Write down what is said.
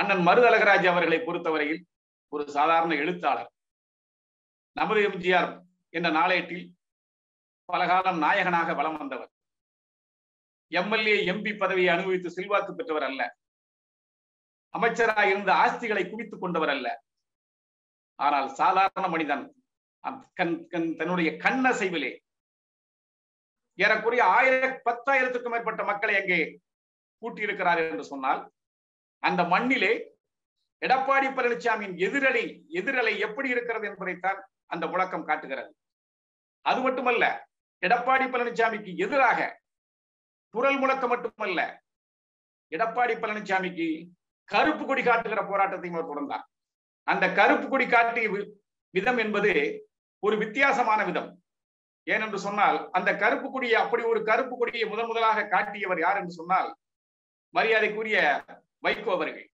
அண்ணன் மருது அழகராஜ் அவர்களை பொறுத்தவரையில் ஒரு சாதாரண எழுத்தாளர் நமது எம்ஜிஆர் என்ற நாளேட்டில் பலகாலம் நாயகனாக வலம் வந்தவர் எம்எல்ஏ எம்பி பதவியை அனுபவித்து செல்வாக்கு பெற்றவர் அல்ல அமைச்சராக இருந்த ஆஸ்திகளை குவித்துக் கொண்டவர் அல்ல ஆனால் சாதாரண மனிதன் கண் கண் தன்னுடைய கண்ணசைவிலே ஏறக்குறைய ஆயிர பத்தாயிரத்துக்கும் மேற்பட்ட மக்களை அங்கே கூட்டியிருக்கிறார் என்று சொன்னால் அந்த மண்ணிலே எடப்பாடி பழனிசாமியின் எதிரலை எதிரலை எப்படி இருக்கிறது என்பதைத்தான் அந்த முழக்கம் காட்டுகிறது அது மட்டுமல்ல எடப்பாடி பழனிசாமிக்கு எதிராக குரல் முழக்கம் மட்டுமல்ல எடப்பாடி பழனிசாமிக்கு கருப்பு கொடி காட்டுகிற போராட்டத்தையும் அவர் தொடர்ந்தார் அந்த கருப்பு கொடி காட்டிய விதம் என்பது ஒரு வித்தியாசமான விதம் ஏனென்று சொன்னால் அந்த கருப்பு கொடியை அப்படி ஒரு கருப்பு கொடியை முதன் முதலாக காட்டியவர் யார் என்று சொன்னால் மரியாதைக்குரிய வைகோ அவர்கள்